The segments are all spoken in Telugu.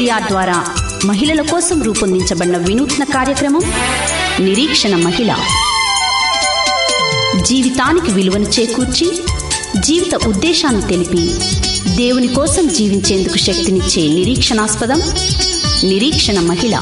సిఆర్ ద్వారా మహిళల కోసం రూపొందించబడిన వినూత్న కార్యక్రమం నిరీక్షణ మహిళ జీవితానికి విలువను చేకూర్చి జీవిత ఉద్దేశాన్ని తెలిపి దేవుని కోసం జీవించేందుకు శక్తినిచ్చే నిరీక్షణాస్పదం నిరీక్షణ మహిళ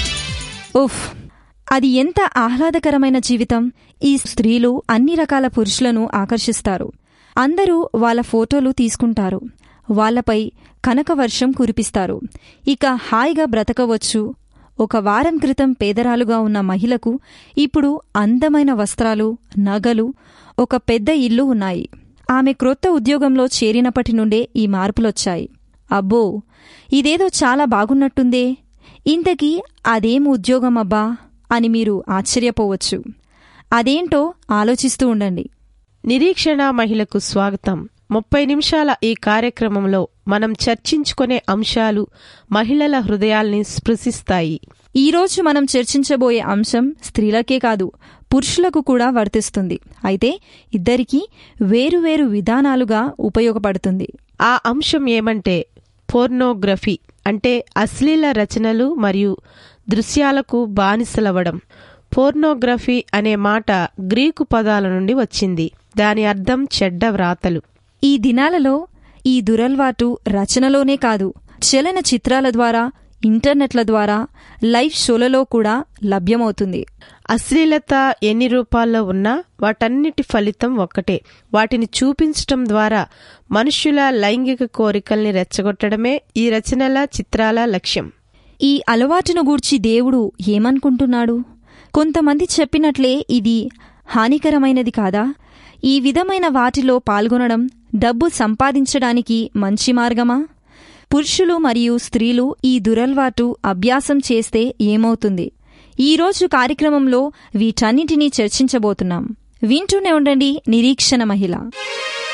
ఉఫ్ అది ఎంత ఆహ్లాదకరమైన జీవితం ఈ స్త్రీలు అన్ని రకాల పురుషులను ఆకర్షిస్తారు అందరూ వాళ్ళ ఫోటోలు తీసుకుంటారు వాళ్ళపై కనకవర్షం కురిపిస్తారు ఇక హాయిగా బ్రతకవచ్చు ఒక వారం క్రితం పేదరాలుగా ఉన్న మహిళకు ఇప్పుడు అందమైన వస్త్రాలు నగలు ఒక పెద్ద ఇల్లు ఉన్నాయి ఆమె క్రొత్త ఉద్యోగంలో చేరినప్పటి నుండే ఈ మార్పులొచ్చాయి అబ్బో ఇదేదో చాలా బాగున్నట్టుందే ఇంతకీ అదేం ఉద్యోగం అబ్బా అని మీరు ఆశ్చర్యపోవచ్చు అదేంటో ఆలోచిస్తూ ఉండండి నిరీక్షణ మహిళకు స్వాగతం ముప్పై నిమిషాల ఈ కార్యక్రమంలో మనం చర్చించుకునే అంశాలు మహిళల హృదయాల్ని స్పృశిస్తాయి ఈరోజు మనం చర్చించబోయే అంశం స్త్రీలకే కాదు పురుషులకు కూడా వర్తిస్తుంది అయితే ఇద్దరికీ వేరువేరు విధానాలుగా ఉపయోగపడుతుంది ఆ అంశం ఏమంటే పోర్నోగ్రఫీ అంటే అశ్లీల రచనలు మరియు దృశ్యాలకు బానిసలవ్వడం పోర్నోగ్రఫీ అనే మాట గ్రీకు పదాల నుండి వచ్చింది దాని అర్థం చెడ్డ వ్రాతలు ఈ దినాలలో ఈ దురల్వాటు రచనలోనే కాదు చలన చిత్రాల ద్వారా ఇంటర్నెట్ల ద్వారా లైవ్ షోలలో కూడా లభ్యమవుతుంది అశ్లీలత ఎన్ని రూపాల్లో ఉన్నా వాటన్నిటి ఫలితం ఒక్కటే వాటిని చూపించటం ద్వారా మనుష్యుల లైంగిక కోరికల్ని రెచ్చగొట్టడమే ఈ రచనల చిత్రాల లక్ష్యం ఈ అలవాటును గూర్చి దేవుడు ఏమనుకుంటున్నాడు కొంతమంది చెప్పినట్లే ఇది హానికరమైనది కాదా ఈ విధమైన వాటిలో పాల్గొనడం డబ్బు సంపాదించడానికి మంచి మార్గమా పురుషులు మరియు స్త్రీలు ఈ దురల్వాటు అభ్యాసం చేస్తే ఏమవుతుంది ఈరోజు కార్యక్రమంలో వీటన్నిటినీ చర్చించబోతున్నాం వింటూనే ఉండండి నిరీక్షణ మహిళ